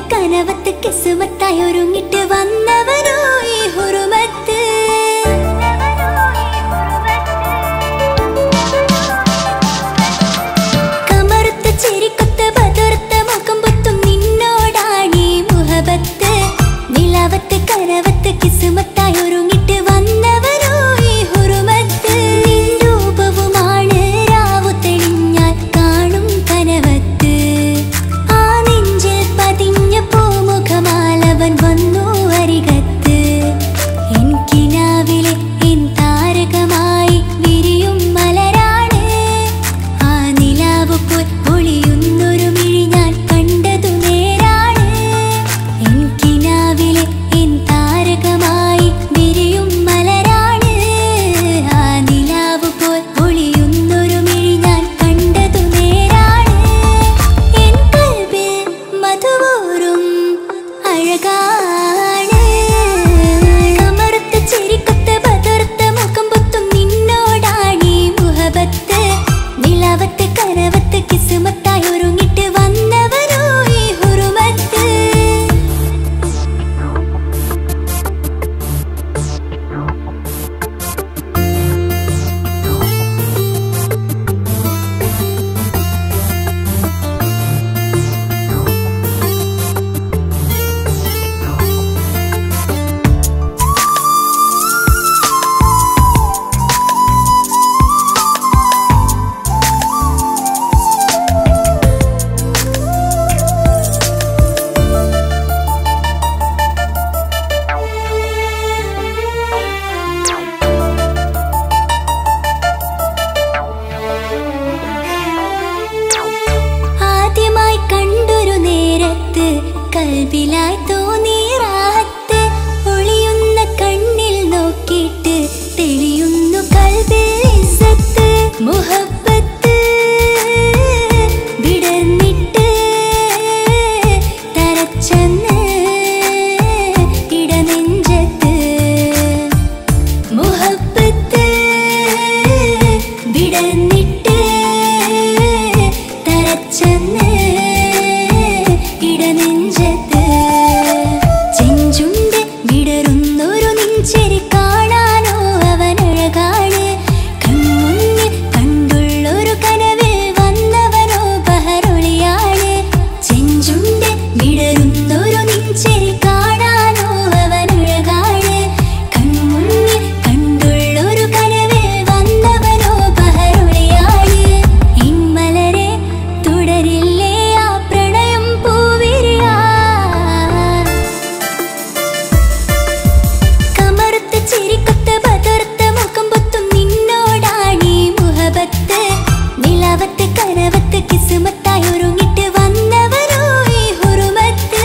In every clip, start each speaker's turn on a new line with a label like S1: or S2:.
S1: കനവത്ത് കിസുമത്തായി ഒരുങ്ങിട്ട് വന്നവനോ ഈ ഹുറുമത്ത് കമറുത്ത ചിരിക്കൊത്ത ബതുർത്ത മുഖം പൊത്തും നിന്നോടാണീ മുഹബത്ത് നിലവത്ത് കനവത്ത് കിസുമത്തായി ഒരുങ്ങിട്ട് വന്നവനോ ഈ ഹുറുമത്ത് നിൻ രൂപവുമാണ് രാവു തെളിഞ്ഞാൽ കാണും കനവത്ത് ആ നെഞ്ചിൽ പതിഞ്ഞ പൂമുഖമാലവൻ വന്നു അരികത്ത് എൻ കിനാവിലെ എൻ താരകമായി വിരിയും മലരാണ് ആ നിലാവ് പോൽ ഒളിയുന്നൊരു മിഴി ഞാൻ കണ്ടതു നേരാണ് എൻ കിനാവിലെ എൻ താരകമായി വിരിയും മലരാണ് ആ നിലാവ് പോൽ ഒളിയുന്നൊരു മിഴി ഞാൻ കണ്ടതു നേരാണ് എൻ കൽബിൽ മധുവൂറും അഴകാണ് കമറുത്ത ചിരിക്കൊത്ത ബതുർത്ത മുഖം പൊത്തും നിന്നോടാണീ മുഹബത്ത് നിലവത്ത് കനവത്ത് കിസുമത്തായി ഒരുങ്ങിട്ട് വന്നവനോ ഈ ഹുറുമത്ത് ആദ്യമായി കണ്ടൊരു നേരത്ത് കൽബിലായി തോന്നി റാഹത്ത് ഒളിയുന്ന കണ്ണിൽ നോക്കിയിട്ട് തെളിയുന്നു കൽബിൽ ഇസ്സത്ത് മുഹബത്ത് വിടർന്നിട്ട് തരച്ചെന്ന് ഇടനെഞ്ചത്ത് മുഹബത്ത് വിടർന്നിട്ട് തരച്ചെന്ന് ഇടനെഞ്ചത്ത് ചെഞ്ചുണ്ട് വിടരുന്നൊരു നെഞ്ചരി കാണാനോ അവനഴകാണ് കൺമുന്നിൽ കണ്ടുള്ളൊരു കനവിൽ വന്നവനോ ബഹറൊളിയാണ് ചെഞ്ചുണ്ട് വിടരുന്നൊരു നെഞ്ചരി കാണാനോ അവനഴകാണ് കൺമുന്നിൽ കണ്ടുള്ളൊരു കനവിൽ വന്നവനോ ബഹറൊളിയാണ് ഇമ്മലരെ തുടരില്ലേ ആ പ്രണയം പൂവിരിയാ കമറുത്ത ചിരിക്കൊത്ത ബതുർത്ത മുഖം പൊത്തും നിന്നോടാണീ മുഹബത്ത് നിലവത്ത് കനവത്ത് കിസുമത്തായി ഒരുങ്ങിട്ട് വന്നവരോ ഈ ഹുറുമത്ത്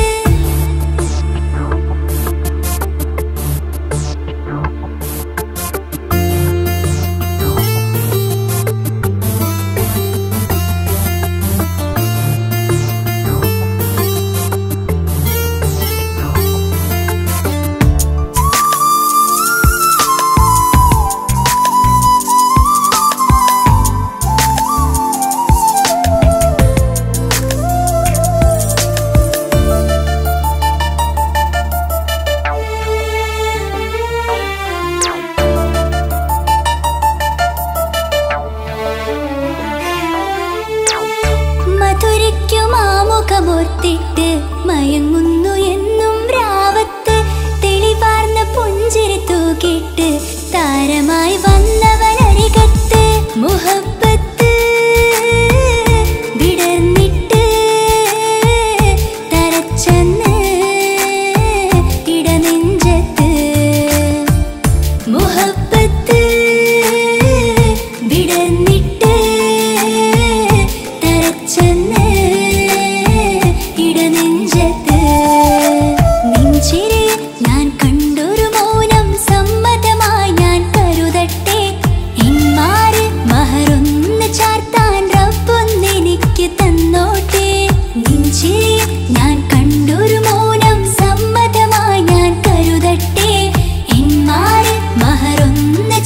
S1: മധുരയ്ക്കുമാമുഖമോർത്തിട്ട് മയങ്ങുന്നു എന്നും രാവത്ത് തെളിവാർന്ന പുഞ്ചിരി തൂക്കിട്ട് താരമായി വന്നവനരികത്ത് മുഹബത്ത് വിടർന്നിട്ട് തരച്ചെന്ന് ഇടനെഞ്ചത്ത് മുഹബത്ത് വിടർന്നിട്ട് തരച്ചെന്ന് ഇടനെഞ്ചത്ത് നെഞ്ചിരെ ഞാൻ കണ്ടൊരു മൗനം സമ്മതമായി ഞാൻ കരുതട്ടെ ഇന്മാര് മഹറൊന്ന് ചാർത്താൻ റബ്ബൊന്നെനിക്ക് തന്നോട്ടെ നെഞ്ചിരെ ഞാൻ കണ്ടൊരു മൗനം സമ്മതമായി ഞാൻ കരുതട്ടെ ഇന്മാര് മഹറൊന്ന്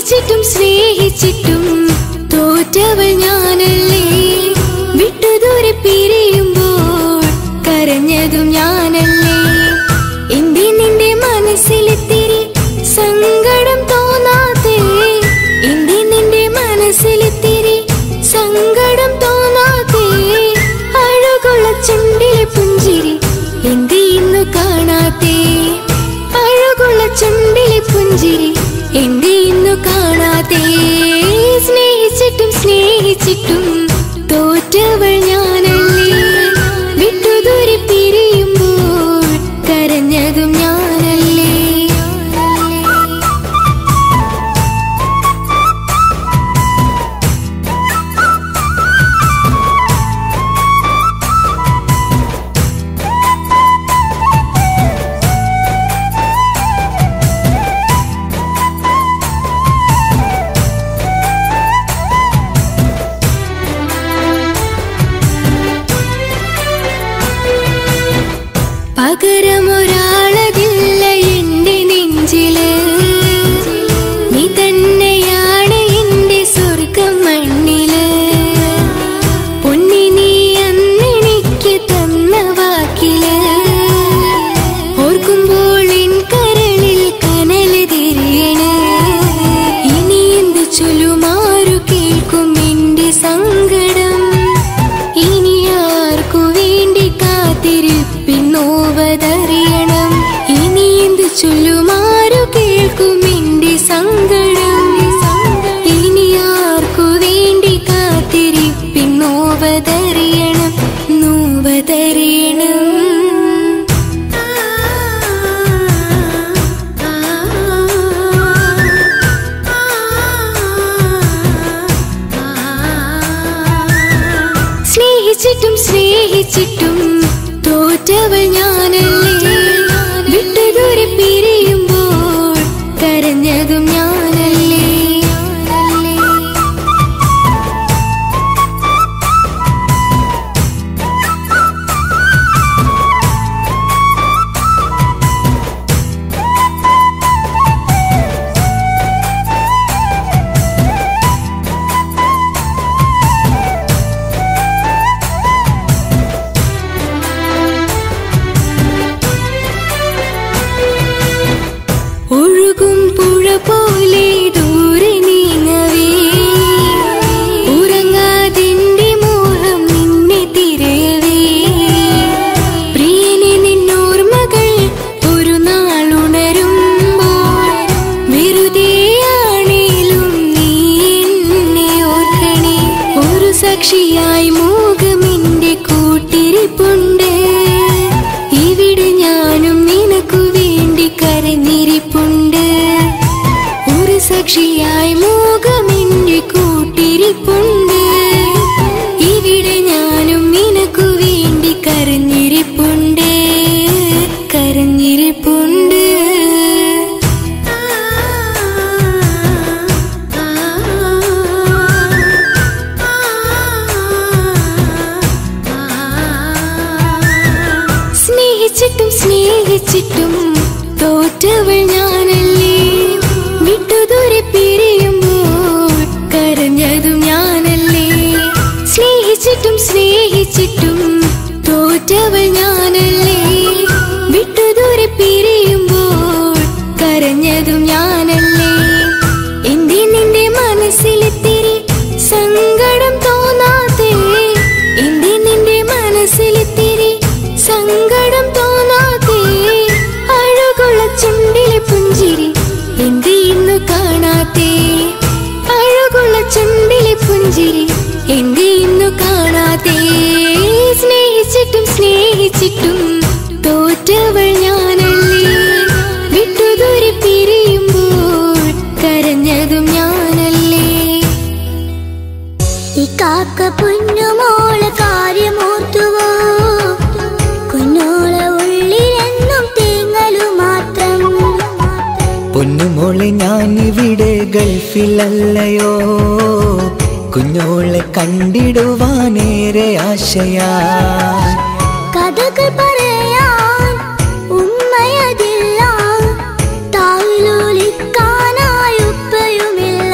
S1: സ്നേഹിച്ചിട്ടും സ്നേഹിച്ചിട്ടും തോറ്റവൾ ഞാനല്ലേ വിട്ടുദൂരെ പിരിയുമ്പോൾ കരഞ്ഞതും ഞാനല്ലേ എന്റെ നിന്റെ മനസ്സിലെത്തിരി സങ്കടം തോന്നാതെ എന്റെ നിന്റെ മനസ്സിലെത്തിരി സങ്കടം തോന്നാതെ അഴകുള്ള ചുണ്ടിലെ പുഞ്ചിരി എന്റെ ഇന്നു കാണാതെ അഴകുള്ള ചുണ്ടിലെ പുഞ്ചിരി എന്റെ ഇന്നു കാണാതെ സ്നേഹിച്ചിട്ടും സ്നേഹിച്ചിട്ടും തോറ്റവൾ ഞാനല്ലേ വിട്ടുദൂരെ പിരിയുമ്പോൾ കരഞ്ഞതും ഞാനല്ലേ പകരമൊരാളതില്ല എന്റെ നെഞ്ചില് നീ തന്നെയാണ് എന്റെ സ്വർഗം മണ്ണില് പൊന്നി നീ അന്നെനിക്ക് തന്ന വാക്കില് ഓർക്കുമ്പോൾ എൻ കരളിൽ കനല് തിരിയണ് ഇനി എന്ത് ചൊല്ലുമാറു കേൾക്കും എന്റെ സങ്കടം ഇനി ആർക്കു വേണ്ടി കാത്തിരിപ്പിന്നോവതറിയണം ഇനി എന്ത് ചൊല്ലുമാറു കേൾക്കും എന്റെ സങ്കടം ഇനി ആർക്കു വേണ്ടി കാത്തിരിപ്പിന്നോവതറിയണം നോവതറിയണം സ്നേഹിച്ചിട്ടും സ്നേഹിച്ചിട്ടും തോറ്റവൾ ഞാനല്ലേ വിട്ടുദൂരെ പിരിയുമ്പോൾ കരഞ്ഞതും ഞാനല്ലേ ഒഴുകും പുഴ പോലെ ദൂരെ നീങ്ങവേ ഉറങ്ങാതിന്റെ മോഹം നിന്നെ തിരയവേ പ്രിയനെ നിന്നോർമ്മകൾ ഒരു നാൾ ഉണരുമ്പോൾ വെറുതെയാണേലും നീ എന്നെ ഓർക്കണേ ഒരു സാക്ഷിയായി മോഹമെന്റെ കൂട്ടിരിപ്പുണ്ട് ഇവിടെ ഞാനും നിനക്കു വേണ്ടി കരഞ്ഞിരിപ്പുണ്ട് ഒരു സാക്ഷിയായി മോഹമെന്റെ കൂട്ടിരിപ്പുണ്ട് ഇവിടെ ഞാനും നിനക്കു വേണ്ടി കരഞ്ഞിരിപ്പുണ്ട് കരഞ്ഞിരിപ്പുണ്ട് സ്നേഹിച്ചിട്ടും സ്നേഹിച്ചിട്ടും തോറ്റവൾ ഞാനല്ലേ വിട്ടുദൂരെ പിരിയുമ്പോൾ കരഞ്ഞതും ഞാനല്ലേ സ്നേഹിച്ചിട്ടും സ്നേഹിച്ചിട്ടും തോറ്റവൾ ഞാനല്ലേ വിട്ടുദൂരെ പിരിയുമ്പോൾ കരഞ്ഞതും ഞാനല്ലേ എന്റെ നിന്റെ മനസ്സിലെത്തിരി സങ്കടം തോന്നാതെ എന്റെ നിന്റെ മനസ്സിലെത്തിരി സങ്കടം തോന്നാതെ അഴകുള്ള ചുണ്ടിലെ പുഞ്ചിരി എന്റെ ഇന്നു കാണാതെ അഴകുള്ള ചുണ്ടിലെ പുഞ്ചിരി എന്റെ ഇന്നു കാണാതെ സ്നേഹിച്ചിട്ടും സ്നേഹിച്ചിട്ടും തോറ്റവൾ ഞാനല്ലേ വിട്ടുദൂരെ പിരിയുമ്പോൾ കരഞ്ഞതും ഞാനല്ലേ
S2: ഈ കാക്ക പൊന്നുമോളെ കാര്യമോർത്തുവോ കുഞ്ഞോളെ ഉള്ളിലെന്നും തേങ്ങലു മാത്രം
S3: പൊന്നുമോളെ ഞാനിവിടെ ഗൾഫിലല്ലയോ കുഞ്ഞോളെ കണ്ടിടുവാനേറെ ആശയാ
S2: കഥകൾ പറയാൻ ഉമ്മയതില്ല താലോലിക്കാനായി ഉപ്പയുമില്ല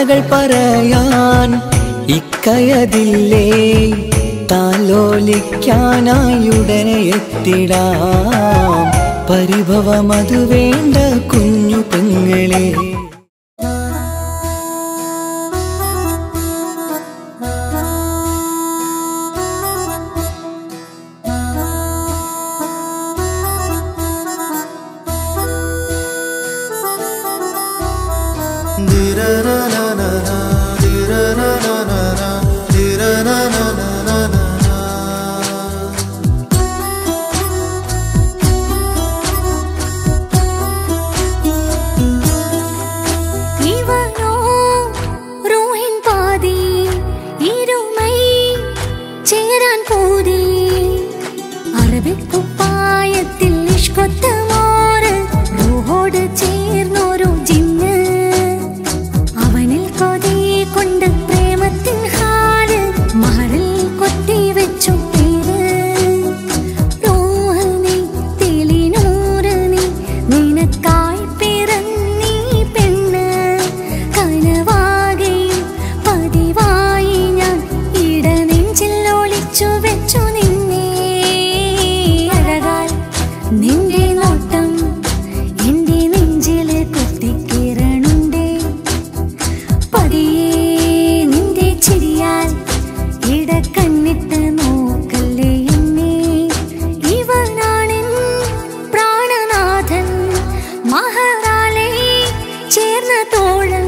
S3: ആശകൾ പറയാൻ ഇക്കയതില്ലേ താലോലിക്കാനായി ഉടനെ എത്തിടാം പരിഭവമതു വേണ്ട കുഞ്ഞു പെങ്ങളെ
S2: ഇവനോ റൂഹിൻ പാതി ഇരുമൈ ചേരാൻ പോതി അറബിക്കുപ്പായത്തിൽ ഇഷ്കൊത്ത മോറ് റൂഹോട് ചേർന്നൊരു ജിന്ന് അവനിൽ കൊതി കൊണ്ട് പ്രേമത്തിൻ ഹാല് മഹറിൽ കൊത്തി വെച്ചു പേര് റൂഹ് നീ തെളിനൂറ് നീ നിനക്കായി പിറന്നീ പെണ്ണ് കനവാകെയും പതിവായി ഞാൻ ഇടനെഞ്ചിൽ ഒളിച്ചു വെച്ചു നിന്നെ അഴകാൽ നിന്റെ നോട്ടം എന്റെ നെഞ്ചില് കുത്തിക്കിരണുണ്ടേ പതിയെ നിന്റെ ചിരിയാൽ ഇടക്കണ്ണിട്ട് നോക്കല്ലേ എന്നെ ഇവനാണെൻ പ്രാണനാഥൻ മഹറാലെ ചേർന്ന തോഴൻ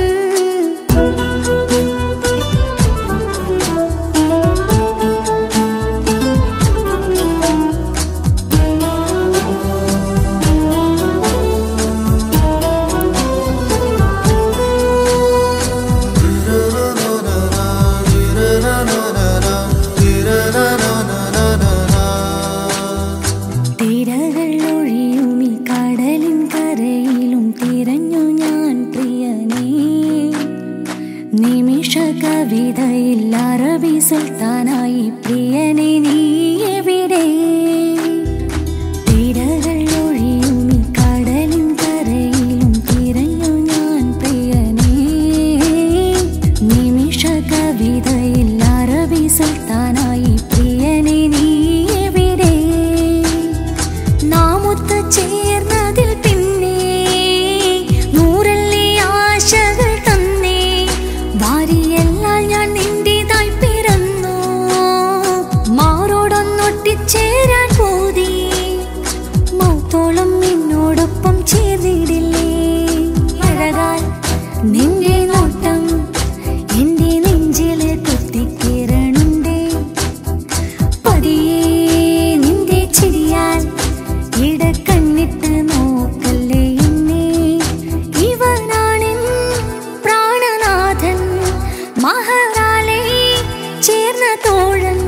S2: തിരകൾ ഒഴിയും ഈ കടലിൻ കരയിലും തിരഞ്ഞു ഞാൻ പ്രിയനേ നിമിഷ കവിതയിൽ അറബി സുൽത്താനായി പ്രിയനെ നീ എവിടെ തിരകൾ ഒഴിയും ഈ കടലിൻ കരയിലും തിരഞ്ഞു ഞാൻ പ്രിയനേ നിമിഷ കവിതയിൽ അറബി സുൽത്താനായി പ്രിയനെ നീ എവിടെ നാമൊത്ത് ചേർന്നതിൽ പിന്നെ നൂറല്ലേ ആശകൾ തന്നേ വാരിയെല്ലാം ഞാൻ നിന്റേതായി പിറന്നു മാറോടൊന്നൊട്ടിച്ചേരാൻ പോതി മൗത്തോളം നിന്നോടൊപ്പം ചേർന്നിടില്ലേ അഴകാൽ നിന്റെ നോട്ടം എന്റെ നെഞ്ചില് കുത്തിക്കിരണുണ്ടേ പതിയെ നിന്റെ ചിരിയാൽ ഇടക്കണ്ണിട്ട് നോക്കല്ലേ എന്നെ ഇവനാണെൻ പ്രാണനാഥൻ മഹറാലെ ചേർന്ന തോഴൻ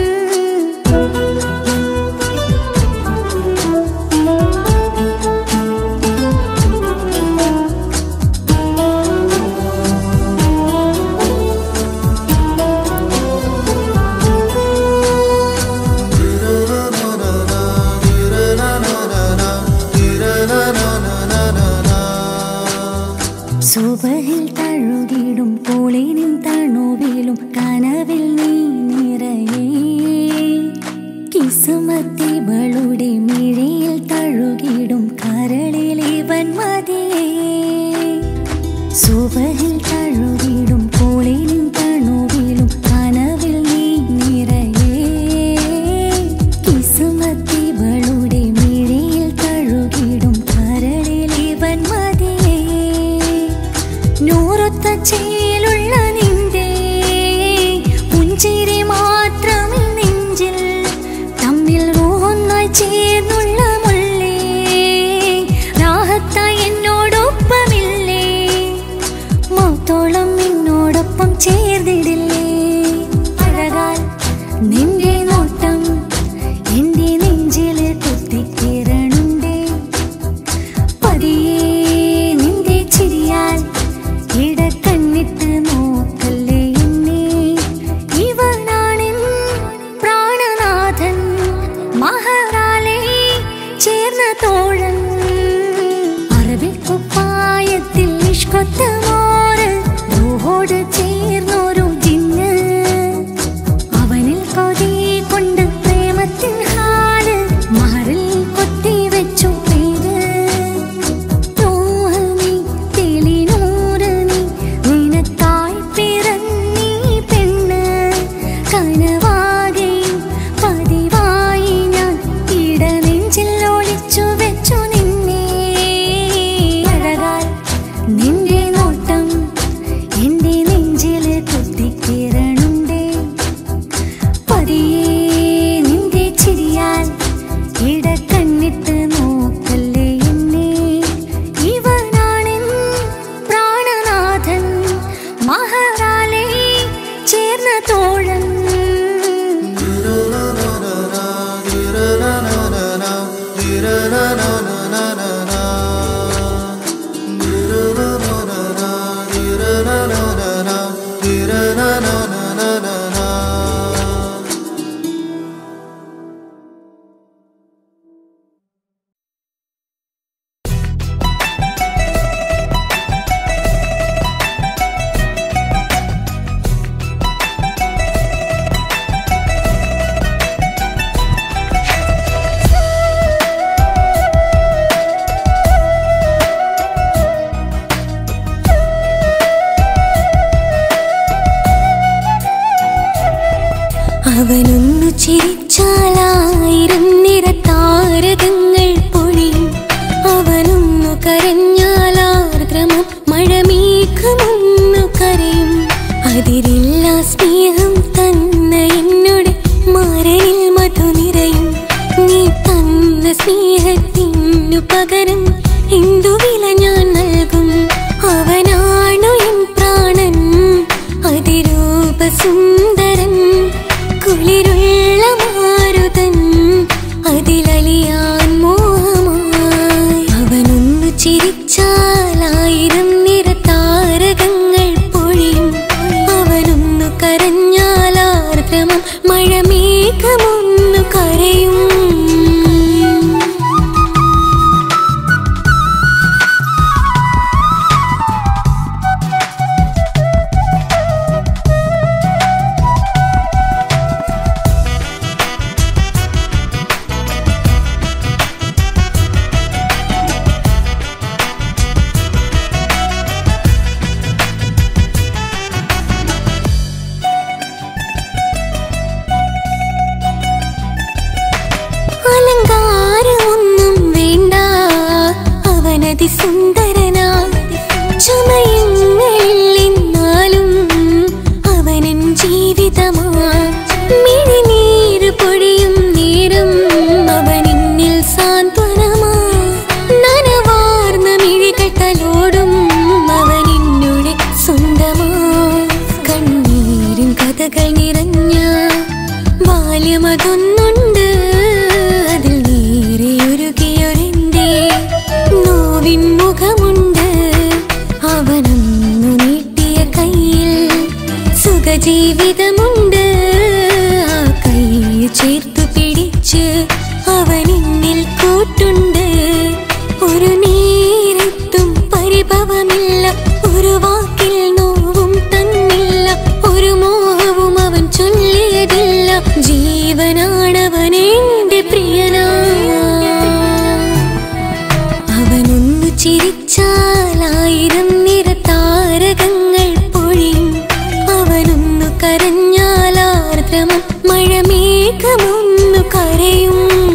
S2: സുബഹിൽ തഴുകിടും കോളിനും തണുവിലും കനവിൽ നീ നിറയേ കിസുമത്തിവളുടെ മിഴിയിൽ തഴുകിടും കരളിൽ ഇവൻ മതിയേ സുബഹിൽ തഴുകിടും കോളിനും തണുവിലും കനവിൽ നീ നിറയേ കിസുമത്തിവളുടെ മിഴിയിൽ തഴുകിടും കരളിൽ ഇവൻ മതിയേ നൂറൊത്ത ചേലുള്ള നിന്റെ പുഞ്ചിരി മാത്രമേ നെഞ്ചിൽ തമ്മിൽ ഒന്നായി ചേർന്നുള്ള മുള്ളേ രാഹത്തായി എന്നോടൊപ്പമില്ലേ മൗത്തോളം എന്നോടൊപ്പം ചേർന്നിടില്ലേ അഴകാൽ നിന്റെ നോട്ടം എന്റെ നെഞ്ചില് കുത്തിക്കിരണുണ്ടേ പതിയെ നിന്റെ ചിരിയാൽ ഇടക്കണ്ണിട്ട് നോക്കല്ലേ എന്നെ ഇവനാണെൻ പ്രാണനാഥൻ മഹറാലെ ചേർന്ന തോഴൻ അറബിക്കുപ്പായത്തിൽ ഇഷ്കൊത്ത മോറ് ചിരിച്ചാലായിരം നിറത്താരകങ്ങൾ പൊഴിയും അവനൊന്നു കരഞ്ഞാലാർദ്രമം മഴമേഘമൊന്നു കരയും അതിരില്ല സ്നേഹം തന്ന എന്നോട് മരണിൽ മധു നിറയും നീ തന്ന സ്നേഹത്തിനു പകരം എന്തു വില ഞാൻ നൽകും അവനാണു എൻ പ്രാണൻ അതിരൂപ സുന്ദരൻ കുളിരുള്ള മാരുതൻ അതിലലിയാൻ മോഹമായി അവനൊന്നു ചിരിച്ചാലായിരം നിറത്താരകങ്ങൾ പൊഴിയും അവനൊന്നു കരഞ്ഞാലാർദ്രമം മഴമേഘമൊന്നു കരയും അലങ്കാരമൊന്നും വേണ്ട അവനതി സുന്ദരനാ ചമയങ്ങളിൽ എന്നാലും അവനൻ ജീവിതമാ മിഴിനീര് പൊഴിയും നേരം അവനിന്നിൽ സാന്ത്വനമാ നനവാർന്ന മിഴികട്ടലോടും അവനിന്നുടെ സ്വന്തമാ കണ്ണീരും കഥകൾ നിറഞ്ഞ ബാല്യമതൊന്നുണ്ട് അതിൽ നീറിയൊരുകിയൊരെന്റെ നോവിൻ മുഖമുണ്ട് അവനൊന്നു നീട്ടിയ കയ്യിൽ സുഖജീവിതമുണ്ട് ആ കൈ ചേർത്തു പിടിച്ച് അവനിന്നിൽ കൂട്ടുണ്ട് ഒരു നേരത്തും പരിഭവമില്ല ഒരു വാക്കിൽ നോവും തന്നില്ല ഒരു മോഹവും അവൻ ചൊല്ലിയതില്ല ജീവനാണവൻ എന്റെ പ്രിയനാ അവനൊന്നു ചിരിച്ചാലായിരം നിറത്താരകങ്ങൾ പൊഴിയും അവനൊന്നു കരഞ്ഞാലാർദ്രമം മഴമേഘമൊന്നു കരയും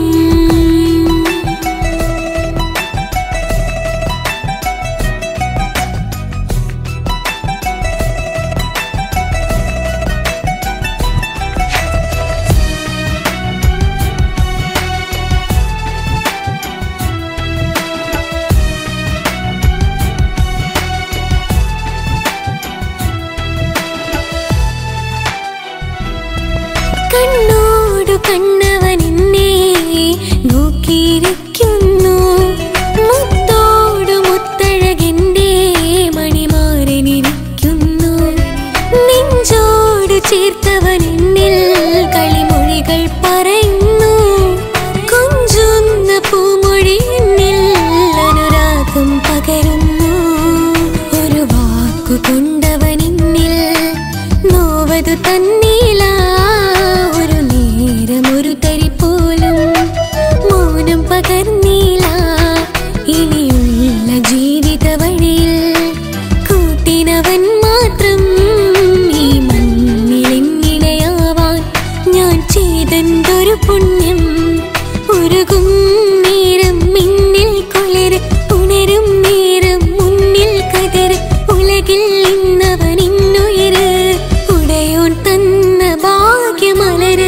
S2: കണ്ണോടു കണ്ണവൻ എന്നെ നോക്കിയിരിക്കുന്നു മുത്തോടു മുത്തഴകിന്റെ മണിമാരനിരിക്കുന്നു നെഞ്ചോട് ചേർത്തവൻ എന്നിൽ കളിമൊഴികൾ പറയുന്നു കൊഞ്ചുന്ന പൂമൊഴി എന്നിൽ അനുരാഗം പകരുന്നു ഒരു വാക്കു കൊണ്ടവൻ എന്നിൽ നോവതു തന്നീല ഒരു നേരം ഒരു തരി പോലും മൗനം പകർന്നീല ഇനിയുള്ള ജീവിത വഴിയിൽ കൂട്ടിനവൻ മാത്രം ഈ മണ്ണിലെങ്ങിണയാവാൻ ഞാൻ ചെയ്തെന്തൊരു പുണ്യം ഉരുകും നേരം മിന്നിൽ കുളിര് ഉണരും നേരം മുന്നിൽ കതിര് ഉലകിൽ ഇന്നവൻ ഇന്നുയര് ഉടയോൻ തന്ന ഭാഗ്യമലര്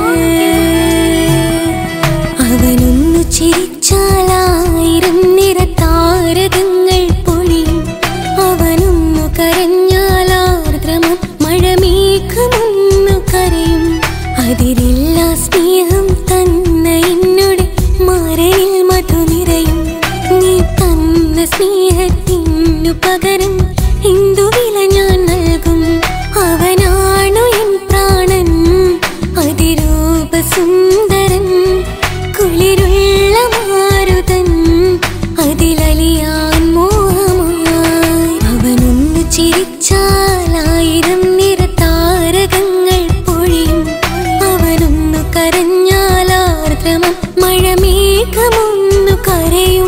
S2: അവനൊന്നു ചിരിച്ചാലായിരം നിറത്താരകങ്ങൾ പൊഴിയും അവനൊന്നു കരഞ്ഞാലാർദ്രമം മഴമേഘമൊന്നു കരയും അതിരില്ല സ്നേഹം തന്ന എന്നോട് മരണിൽ മധു നിറയും നീ തന്ന സ്നേഹത്തിനു പകരം എന്തു വില ഞാൻ നൽകും അവനാണു എൻ പ്രാണൻ അതിരൂപ സുന്ദരൻ കുളിരുള്ള മാരുതൻ അതിലലിയാൻ മോഹമായി അവനൊന്നു ചിരിച്ചാലായിരം നിറത്താരകങ്ങൾ പൊഴിയും അവനൊന്നു കരഞ്ഞാലാർദ്രമം മഴമേഘമൊന്നു കരയും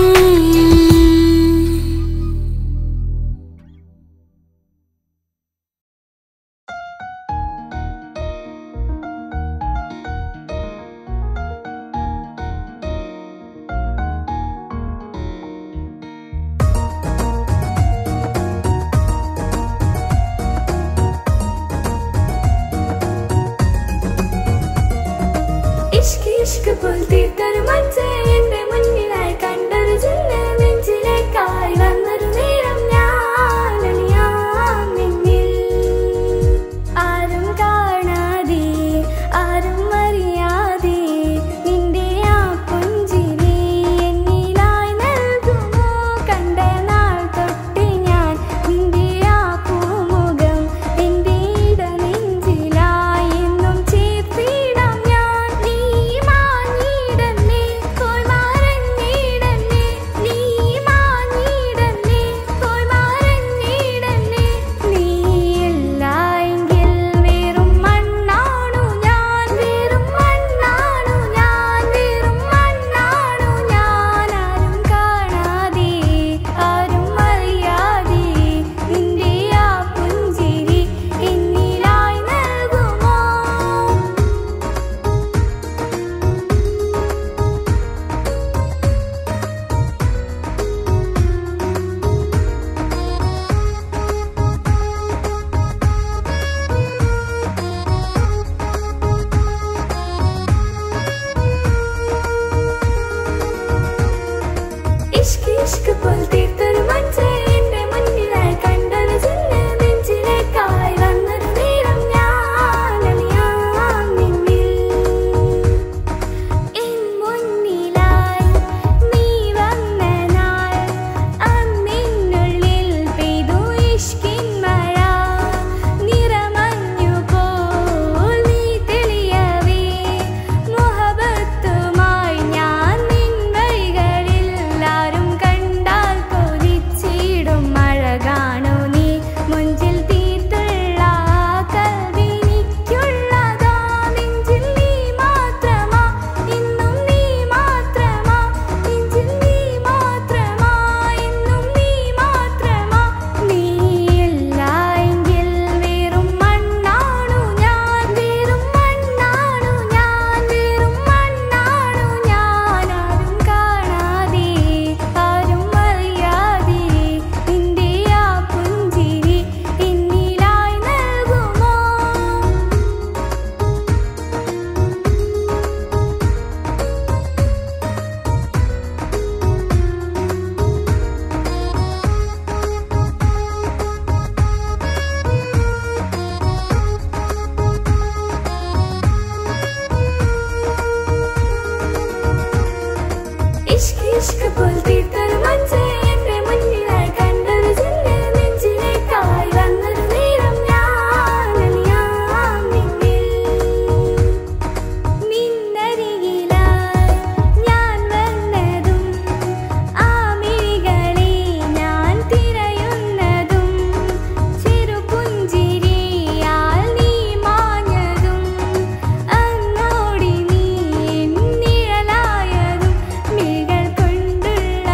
S1: ഇഷ്ക് ഇഷ്ക് പോൽ തീർത്തൊരു മച്ച എന്റെ മുന്നിലായി കണ്ടൊരു ചിന്ന നെഞ്ചിലേക്കായി വന്നൊരു നേരം ഞാൻ അണിയാം നിന്നിൽ ആരും കാണാതെ ആരും അറിയാതെ നിന്റെ ആ പുഞ്ചിരി എന്നിലായി നൽകുമോ കണ്ട നാൾ തൊട്ട് ഞാൻ നിന്റെ ആ പൂമുഖം എന്റെ ഇടനെഞ്ചിലായി എന്നും ചേർത്തിടാം ഞാൻ നീ മാഞ്ഞിടന്നേ പോയി മറഞ്ഞിടന്നേ നീ മാഞ്ഞിടന്നേ പോയി മറഞ്ഞിടന്നേ നീ എല്ലായെങ്കിൽ വെറും മണ്ണാണു ഞാൻ വെറും മണ്ണാണു ഞാൻ വെറും മണ്ണാണു ഞാൻ ആരും കാണാതെ ആരും അറിയാതെ നിന്റെ ആ പുഞ്ചിരി എന്നിലായി നൽകുമോ ഇഷ്ക് ഇഷ്ക് പോൽ തീർത്തൊരു മച്ച എന്റെ മുന്നിലായി കണ്ടൊരു ചിന്ന നെഞ്ചിലേക്കായി വന്നൊരു നേരം ഞാൻ അണിയാം നിന്നിൽ എൻ മുന്നിലായി നീ വന്ന നാൾ അന്നിനുള്ളിൽ പെയ്തു ഇഷ്കിൻ മഴ നിറമഞ്ഞു പോൽ നീ തെളിയവേ മുഹബത്തുമായി ഞാൻ നിൻ വഴികളിൽ ആരും കണ്ടാൽ കൊതിച്ചിടും മഴ കാണൂ നീ മുഞ്ചിൽ തീർത്തുള്ള കൽവിനിക്കുള്ളതാ നെഞ്ചിൽ നീ മാത്രമാ ഇന്നും നീ മാത്രമാ നെഞ്ചിൽ നീ മാത്രമാ ഇന്നും നീ മാത്രമാ നീ എല്ലായെങ്കിൽ വെറും മണ്ണാണു ഞാൻ വെറും മണ്ണാണു ഞാൻ വെറും മണ്ണാണു ഞാൻ ആരും കാണാതെ ആരും അറിയാതെ നിന്റെ ആ പുഞ്ചിരി എന്നിലായി നൽകുമോ ഇഷ്ക് ഇഷ്ക് പോൽ തീർത്തൊരു മച്ച എന്റെ മുന്നിലായി കണ്ടൊരു ചിന്ന നെഞ്ചിലേക്കായി വന്നൊരു നേരം ഞാൻ അണിയാം നിന്നിൽ നിന്നരികിലായി ഞാൻ വന്നതും ആ മിഴികളെ ഞാൻ തിരയുന്നതും ചെറുപുഞ്ചിരിയാൽ നീ മാഞ്ഞതും അങ്ങോടി നീ നിഴലായതും മിഴികൾ കൊണ്ടുള്ള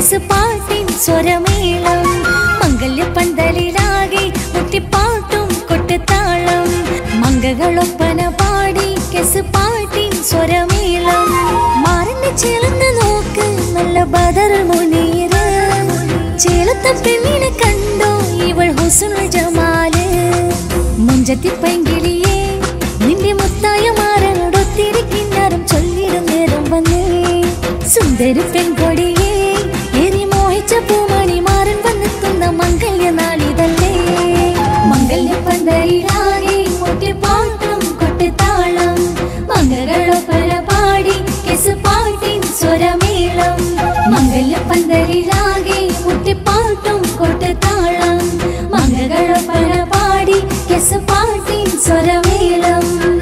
S2: കെസ് പാട്ടിൻ സ്വരമേളം മംഗല്യ പന്തലിലാകെ മുട്ടിപ്പാട്ടും കൊട്ടുതാളം മംഗകളൊപ്പന പാടി കെസ് പാട്ടിൻ സ്വരമേളം മാറിന്റെ ചേർന്ന് നോക്ക് നല്ല ബദർ മുനീറ് ചേലത്തെ പെണ്ണിനെ കണ്ടോ ഇവൾ ഹുസുനുൽ ജമാല് മുഞ്ചത്തി പൈങ്കിളിയെ നിന്റെ മുത്തായ മാറനോടൊത്തിരി കിന്നാരം ചൊല്ലിടും നേരം വന്നേ സുന്ദരി പെൺകൊടിയെ എരി മോഹിച്ച പൂമണി മാറൻ വന്നെത്തുന്ന മംഗല്യ നാളിതല്ലേ മംഗല്യ പന്തലിലാകെ മുട്ടിപ്പാട്ടും കൊട്ടുതാളം മംഗളൊപ്പന പാടി കെസ് പാട്ടിൻ സ്വരമേളം മംഗല്യ പന്തലിലാകെ മുട്ടിപ്പാട്ടും കൊട്ടുതാളം മംഗളൊപ്പന പാടി കെസ് പാട്ടിൻ സ്വരമേളം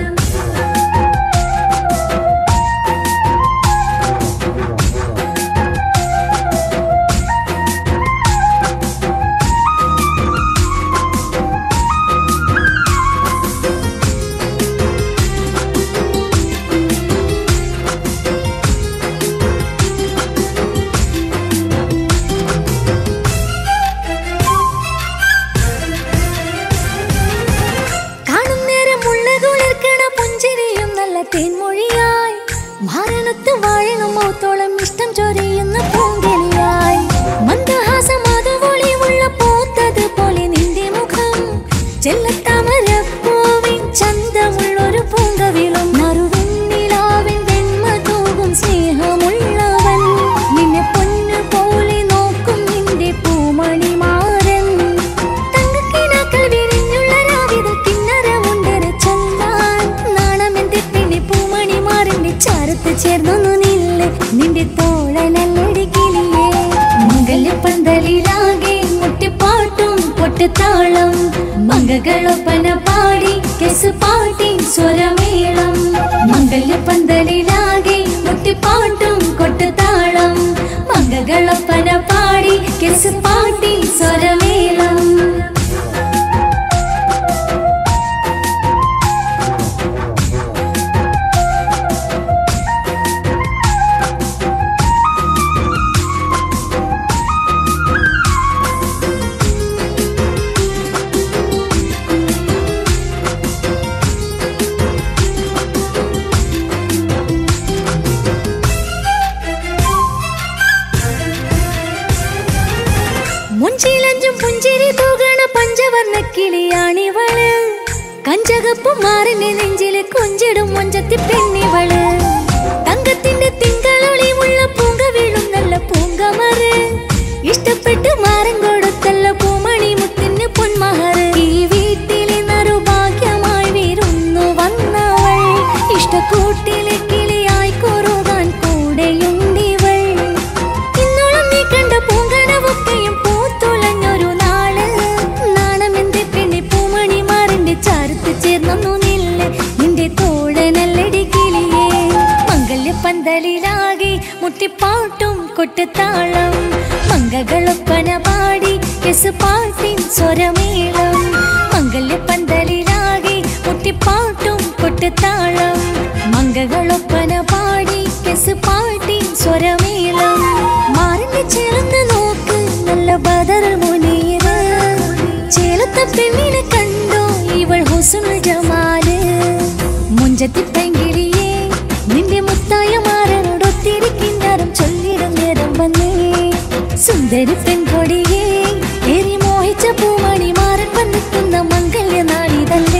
S2: കാണും നേരം മുള്ളകുളിർക്കണ പുഞ്ചിരിയും നല്ല തേൻമൊഴിയായി മാരണത്ത് വാഴണം മൗത്തോളം ഇഷ്ടം ചൊരിയുന്ന പൂങ്കിളിയായി മന്ദഹാസം അതുപൊളിയുള്ള പൂത്തത് പോലെ നിന്റെ മുഖം ചെല്ലത്താമരപ്പൂവിൻ ചന്തമുള്ളൊരു പൂങ്കവിളും നറുവെണ്ണിലാവിൻ വെണ്മ തൂകും സ്നേഹമുള്ളവൻ നിന്നെ പൊന്നു പോലെ നോക്കും നിന്റെ പൂമണിമാരൻ തങ്കക്കിനാക്കൾ വിരിഞ്ഞുള്ള രാവിലെ കിന്നരമുണ്ടര ചൊല്ലാൻ നാണമെന്റെ പെണ്ണി പൂമണിമാരന്റെ ചാരത്ത് ചേർന്നൊന്നു നില്ല് നിന്റെ തോളനല്ലടിക്കില്ലേ മംഗല്യ പന്തലിലാകെ മുട്ടിപ്പാട്ടും പൊട്ടുതാളം മംഗകളൊപ്പന പാടി കെസ് പാട്ടി സ്വരമേളം മംഗല്യ പന്തലിലാകെ മുട്ടിപ്പാട്ടും കൊട്ടുതാളം മംഗകളൊപ്പന പാടി കെസ് പാട്ടി സ്വരമേളം മുഞ്ചിലഞ്ചും പുഞ്ചിരി തൂകണ പഞ്ചവർണ്ണ കിളിയാണിവള് കഞ്ചകപ്പ് മാറിന്റെ നെഞ്ചില് കൊഞ്ചിടും മൊഞ്ചത്തി പെണ്ണിവള് തങ്കത്തിന്റെ തിങ്കളൊളിമുള്ള പൂങ്ക വീഴും നല്ല പൂങ്കമറ് ഇഷ്ടപ്പെട്ട് മാറൻ കൊടുത്തല്ല പൂമണി മുത്തിന് പൊന്മഹറ് ഈ വീട്ടിലെ നറുഭാഗ്യമായി വീരുന്നു വന്നവൾ ഇഷ്ടക്കൂട്ടിലെ കിളിയായി കൊറുകാൻ കൂടെയുണ്ടിവൾ ഇന്നോളം നീ കണ്ട പൂങ്കനവൊക്കെയും പൂത്തുലഞ്ഞൊരു നാള് നാണമെന്റെ പെണ്ണെ പൂമണി മാറിന്റെ ചാരത്ത് ചേർന്നു നില്ല് നിന്റെ തോഴനല്ലടി കിളിയേ മംഗല്യ പന്തലിലാകെ മുട്ടിപ്പാട്ടും കൊട്ടുതാളം മംഗകളൊപ്പന പാടി കെസ് പാട്ടിൻ സ്വരമേളം മംഗല്യ പന്തലിലാകെ മുട്ടിപ്പാട്ടും കൊട്ടുതാളം മംഗകളൊപ്പന പാടി കെസ് പാട്ടിൻ സ്വരമേളം മാറിന്റെ ചേർന്ന് നോക്ക് നല്ല ബദർ മുനീറ് ചേലത്തെ പെണ്ണിനെ കണ്ടോ ഇവൾ ഹുസുനുൽ ജമാല് മുഞ്ചത്തി പെങ്കിളിയെ നിന്റെ മുത്തായ മാറനോടൊത്തിരി കിന്നാരം ചൊല്ലിടും നേരം വന്നേ സുന്ദരി പെൺകൊടിയെ ഏറി മോഹിച്ച പൂമണി മാറൻ വന്നെത്തുന്ന മംഗല്യ നാളിതല്ലേ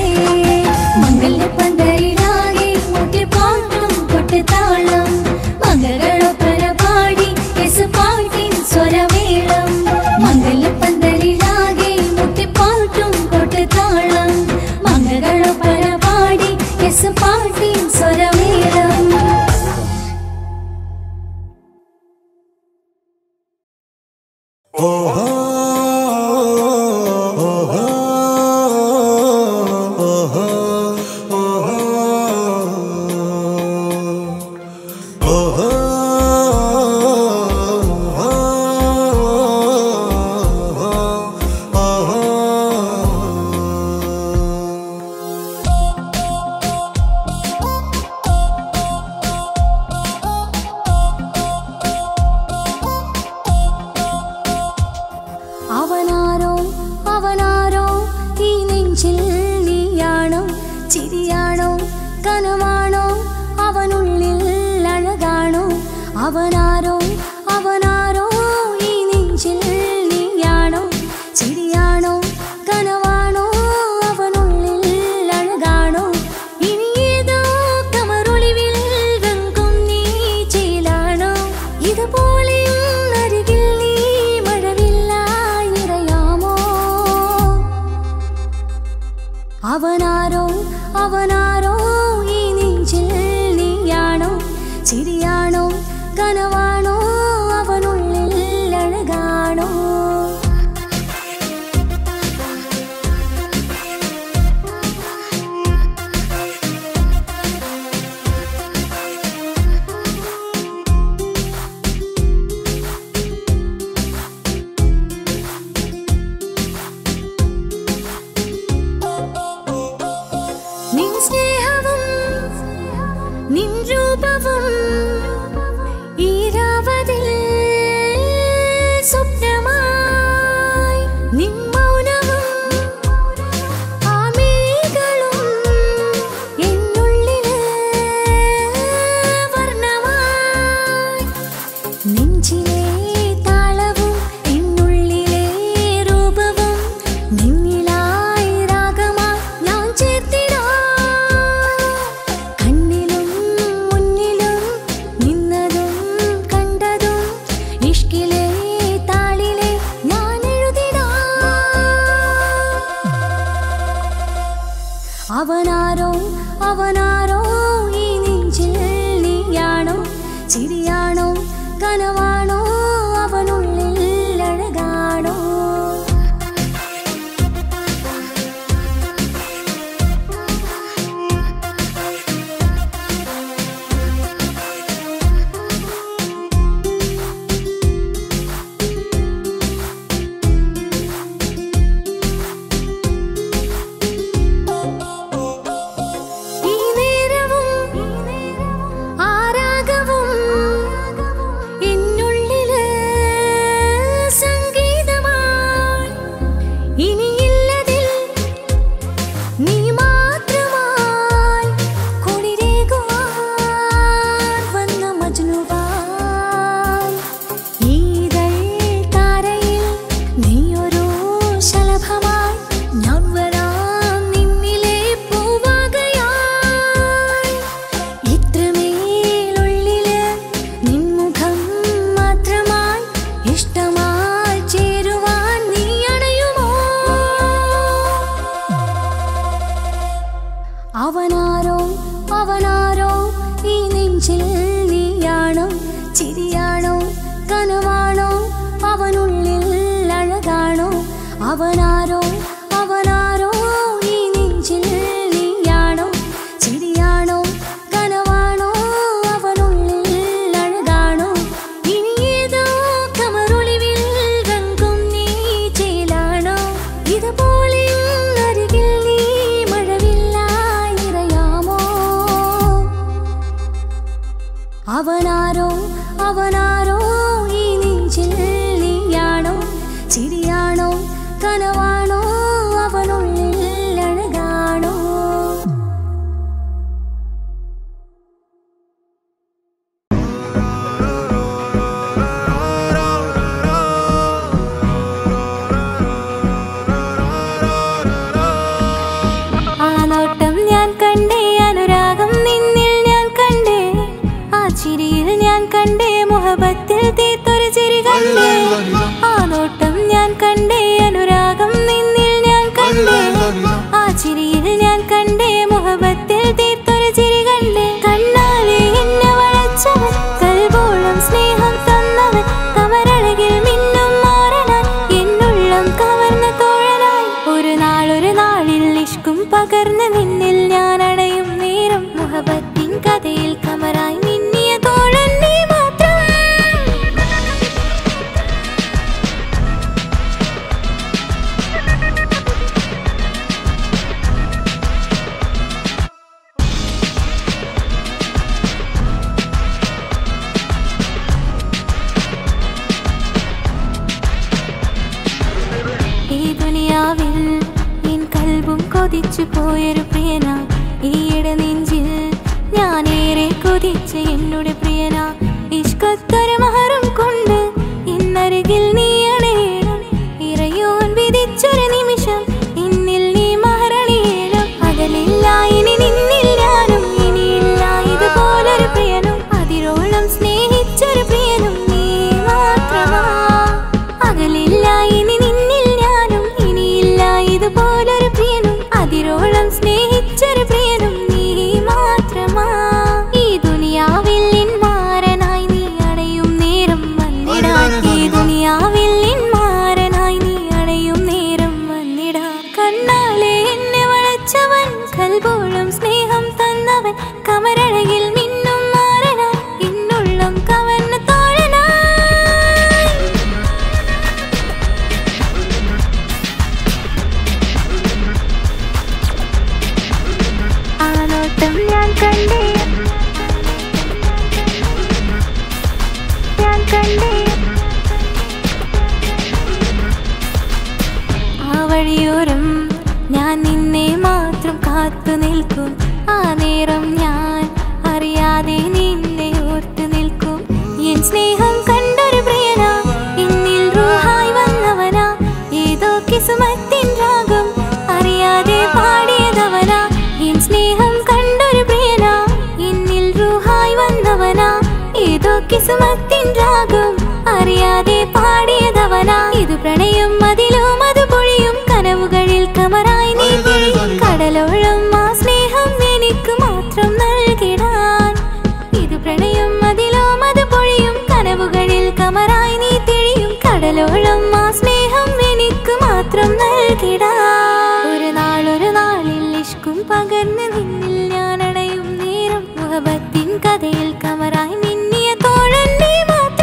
S2: മംഗല്യ പന്തലിലാകെ മുട്ടിപ്പാട്ടും കൊട്ടുതാളം മംഗളൊപ്പന പാടി കെസ് പാട്ടിൻ സ്വരമേളം മംഗല്യ പന്തലിലാകെ മുട്ടിപ്പാട്ടും കൊട്ടുതാളം മംഗളൊപ്പന പാടി കെസ് പാട്ടിൻ സ്വരമേളം
S4: Oh
S2: അവനാരോ അവനാരോ ഈ നെഞ്ചിൽ നീയാണോ ചിരിയാണോ കനവാണോ അവനുള്ളിൽ അഴകാണോ ഇനി ഏതോ കമറൊളിവിൽ വെങ്കും നീ ചേലാണോ ഇതുപോലെ അരികിൽ നീ മഴവില്ലായി നിറയാമോ അവനാരോ അവനാരോ ഈ നെഞ്ചിൽ നീയാണോ ചിരിയാണോ കനവാണോ അവനുള്ളിൽ അഴകാണോ നിൻ സ്നേഹവും നിൻ രൂപവും ഈരാവതിൽ സ്വപ്നമായി നിൻ മൗനവും ആ മിഴികളും എന്നുള്ളിൽ വർണ്ണമായി നെഞ്ചിലെ താളവും എന്നുള്ളിലെ രൂപവും നിന്നിലായി രാഗമായി ഞാൻ ചേർത്തിടാം കണ്ണിലും മുന്നിലും നിന്നതും കണ്ടതും ഇഷ്കിലെ താളിലെ ഞാൻ എഴുതിടാം അവനാരോ അവനാരോ ഈ നെഞ്ചിൽ നീയാണോ ചിരിയാണോ കനവാണോ അവനുള്ളിൽ അഴകാണോ ഈ നേരവും ആരാഗവും എന്നുള്ളില് സംഗീതമായി ഇനിയില്ലതിൽ നീ മാത്രമായി കുളിരേകുവാൻ വന്ന മജ്നുവാൻ ഈതൾ താരയിൽ നീയൊരു ശലഭമായി ഞാൻ വരാം നിന്നിലെ പൂവാകയായി ഇത്രമേലുള്ളില് നിൻമുഖം മാത്രമായി ഇഷ്ടമായി ചേരുവാൻ നീ അണയുമോ അവനാരോ അവനാരോ ഈ നെഞ്ചിൽ നീയാണോ ചിരിയാണോ കനവാണോ അവനുള്ളിൽ അഴകാണോ അവനാരോ അവനാരോ ഈ നെഞ്ചിൽ നീയാണോ ചിരിയാണോ കനവാണോ അവനുള്ളിൽ അഴകാണോ ഇനി ഏതോ കമറൊളിവിൽ വെങ്കും നീ ചേലാണോ ഇതുപോലെ അരികിൽ നീ മഴവില്ലായി നിറയാമോ അവനാരോ അവനാരോ ഈ നെഞ്ചിൽ നീയാണോ ചിരിയാണോ കനവാണോ അവനുള്ളിൽ അഴകാണോ ആ നോട്ടം ഞാൻ കണ്ടേ അനുരാഗം നിന്നിൽ ഞാൻ കണ്ടേ ആ ചിരിയിൽ ഞാൻ കണ്ടേ മുഹബത്തിൽ തീർത്തൊരു ചിരി കണ്ടേ ആ നോട്ടം ഞാൻ കണ്ടേ അനുരാഗം നിന്നിൽ ഞാൻ കണ്ടേ ആ ചിരിയിൽ ഞാൻ കണ്ടേ മുഹബത്തിൽ തീർത്തൊരു ചിരി കണ്ടേ കണ്ണാലെ എന്നെ വളച്ചവൻ കൽബോളം സ്നേഹം തന്നവൻ കമരഴകിൽ മിന്നും മാറനാൻ എന്നുള്ളം കവർന്ന തോഴനായി ഒരു നാളൊരു നാളിൽ ഇഷ്കും പകർന്ന് നിന്നിൽ ഞാൻ അടയും നേരം മുഹബത്തിൻ കഥയിൽ കമറായി മിന്നിയ തോഴൻ നീ മാത്രം ഈ ദുനിയാവിൽ എൻ കൽബും കൊതിച്ചു പോയൊരു പ്രിയന ഈയിടെ നെഞ്ചിൽ ഞാനേറെ കൊതിച്ച എന്നോട് പ്രിയന ഇഷ്ക ഇഷ്കത്തൊരു മഹറും കൊണ്ട് ഇന്നരികിൽ നീ അണയണം ഇറയോൻ വിധിച്ചൊരു നിമിഷം ഇന്നിൽ നീ മഹറണിയേണം അകലില്ല ഇനി നിന്നിൽ ഞാനും ഇനിയില്ല ഇതുപോലൊരു പ്രിയനും അതിരോളം സ്നേഹിച്ചൊരു പ്രിയനും നീ മാത്രമാ അകലില്ല ഇനി നിന്നിൽ ഞാനും ഇനിയില്ല ഇതുപോലൊരു പ്രിയനും അതിരോളം സ്നേഹിച്ചൊരു പ്രിയനും നീ മാത്രമാ ഈ ദുനിയാവിൽ മാരനായി നീ അണയും നേരം വന്നിടാൻ ഈ ദുനിയാവിൽ മാരനായി നീ അണയും നേരം വന്നിടാൻ കണ്ണാലെ എന്നെ വളച്ചവൻ കൽപോളം സ്നേഹം തന്നവൻ കമരഴകിൽ മിന്നും മാറനായി എന്നുള്ളം കവന്ന തോഴനായി ആ നോട്ടം ഞാൻ കണ്ടേ ഞാൻ കണ്ടേ ആ വഴിയോരം ഞാൻ നിന്നെ മാത്രം കാത്തു നിൽക്കും ആ നേരം ഞാൻ അറിയാതെ നിന്നെ ഓർത്തു നിൽക്കും എൻ സ്നേഹം കണ്ടൊരു പ്രിയനാ എന്നിൽ റൂഹായി വന്നവനാ ഏതോ കിസുമത്തിൻ രാഗം അറിയാതെ പാടിയതവനാ എൻ സ്നേഹം കണ്ടൊരു പ്രിയനാ എന്നിൽ റൂഹായി വന്നവനാ ഏതോ കിസുമത്തിൻ രാഗം അറിയാതെ പാടിയതവനാ ഇത് പ്രണയം അതിലും അത് പൊഴിയും കനവുകളിൽ കമറായി നീ തിരിയും. കടലോളം ആ സ്നേഹം എനിക്ക് മാത്രം നൽകിടാൻ ഇത് പ്രണയം അതിലും അത് പൊഴിയും കനവുകളിൽ കമറായി നീ തിരിയും കടലോളം ആ സ്നേഹം എനിക്ക് മാത്രം നൽകിടാൻ ഒരു നാളൊരു നാളിൽ ഇഷ്കും പകർന്ന് നിന്നിൽ ഞാൻ അണയും നേരം മുഹബത്തിൻ കഥയിൽ കമറായി മിന്നിയ തോഴൻ നീ മാത്രം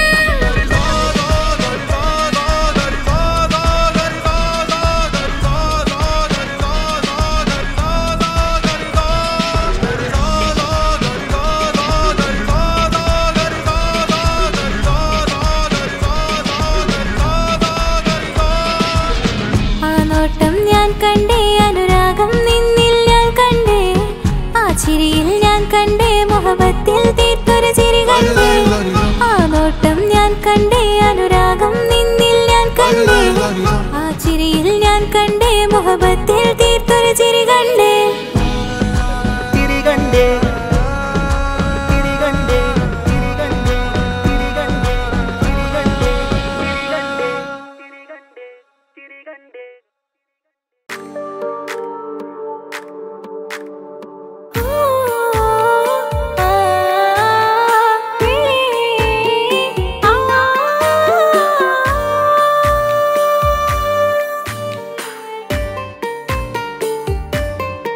S2: ആ നോട്ടം ഞാൻ കണ്ടേ അനുരാഗം നിന്നിൽ ഞാൻ കണ്ടേ ആ ചിരിയിൽ ഞാൻ കണ്ടേ മുഹബത്തിൽ തീർത്തൊരു ചിരി കണ്ടേ ആ നോട്ടം ഞാൻ കണ്ടേ അനുരാഗം നിന്നിൽ ഞാൻ കണ്ടേ ആ ചിരിയിൽ ഞാൻ കണ്ടേ മുഹബത്തിൽ തീർത്തൊരു ചിരി കണ്ടേ
S3: തിരികണ്ടേ തിരികണ്ടേ തിരികണ്ടേ തിരികണ്ടേ തിരികണ്ടേ തിരികണ്ടേ തിരികണ്ടേ
S2: ആ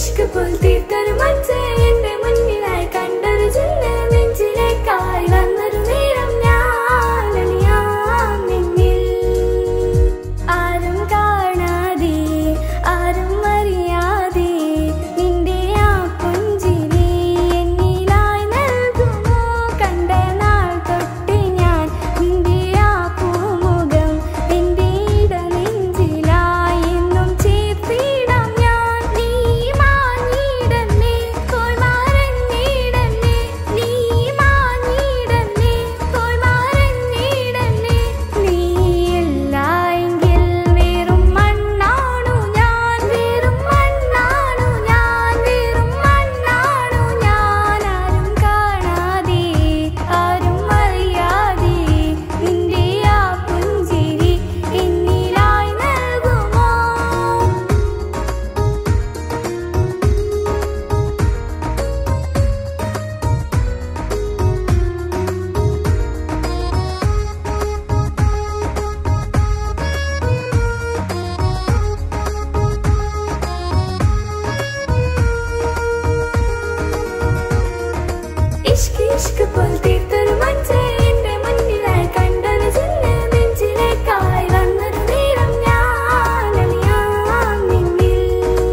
S1: ഇഷ്ക് പോൽ തീർത്തൊരു മഞ്ച് എന്റെ മുന്നിലായി കണ്ടൊരു ജില്ല് നെഞ്ചിലേക്കായി വന്നൊരു നേരം ഞാൻ അലിയാം നിന്നിൽ ആരും കാണാതെ ആരും അറിയാതെ നിന്റെ ആ പുഞ്ചിരി എന്നിലായി നൽകുമോ കണ്ട നാൾ തൊട്ട് ഞാൻ നിന്റെ ആ പൂമുഖം എന്റെ ഇടനെഞ്ചിലായി എന്നും ചേർത്തിടാം ഞാൻ നീ മാഞ്ഞിടന്നേ പോയി മറഞ്ഞിടന്നേ നീ മാഞ്ഞിടന്നേ പോയി മറഞ്ഞിടന്നേ നീ ഇല്ലായെങ്കിൽ വെറും മണ്ണാണു ഞാൻ വെറും മണ്ണാണു ഞാൻ വെറും മണ്ണാണു ഞാൻ ആരും കാണാതെ ആരും അറിയാതെ നിന്റെ ആ പുഞ്ചിരി എന്നിലായി നൽകുമോ ഇഷ്ക് ഇഷ്ക് പോൽ തീർത്തൊരു മഞ്ച് എന്റെ മുന്നിലായി കണ്ടൊരു ജില്ല് നെഞ്ചിലേക്കായി വന്നൊരു നേരം ഞാൻ അലിയാം നിന്നിൽ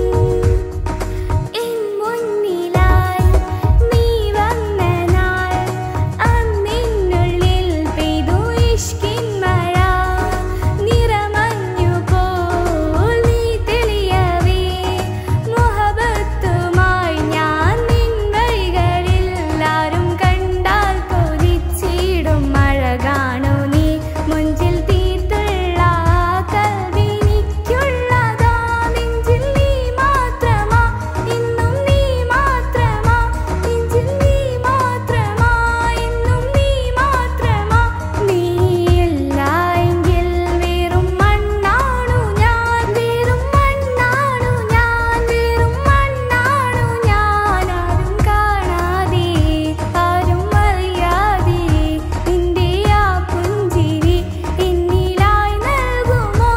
S1: എൻ മുന്നിലായി നീ വന്ന നാൾ അന്നിനുള്ളിൽ പെയ്തു ഇഷ്കിൻ മഴ നിറമഞ്ഞു പോൽ നീ തെളിയവേ മുഹബത്തുമായി ഞാൻ നിൻ വഴികളിൽ ആരും കണ്ടാൽ കൊതിച്ചിടും മഴ കാണൂ നീ മുഞ്ചിൽ തീർത്തുള്ള കൽവിനിക്കുള്ളതാ നെഞ്ചിൽ നീ മാത്രമാ ഇന്നും നീ മാത്രമാ നെഞ്ചിൽ നീ മാത്രമാ ഇന്നും നീ മാത്രമാ നീ ഇല്ലായെങ്കിൽ വെറും മണ്ണാണു ഞാൻ വെറും മണ്ണാണു ഞാൻ വെറും മണ്ണാണു ഞാൻ ആരും കാണാതെ ആരും അറിയാതെ നിന്റെ ആ പുഞ്ചിരി എന്നിലായി നൽകുമോ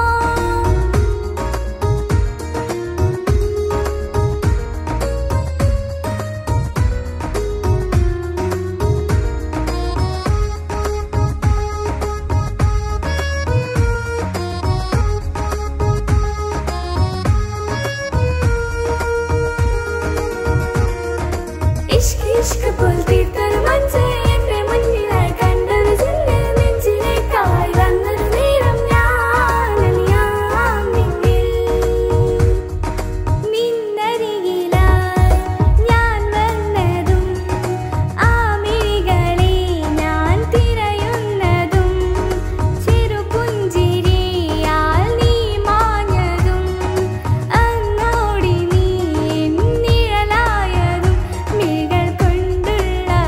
S1: ഇഷ്ക് ഇഷ്ക് പോൽ തീർത്തൊരു മഞ്ച് എന്റെ മുന്നിലായി കണ്ടൊരു ജില്ല് നെഞ്ചിലേക്കായി വന്നൊരു നേരം ഞാൻ അലിയാം നിന്നിൽ നിന്നരികിലായി ഞാൻ വന്നതും ആ മിഴികളെ ഞാൻ തിരയുന്നതും ചെറുപുഞ്ചിരിയാൽ നീ മാഞ്ഞതും അന്നോടി നീ നിഴലായതും മിഴികൾ കൊണ്ടുള്ള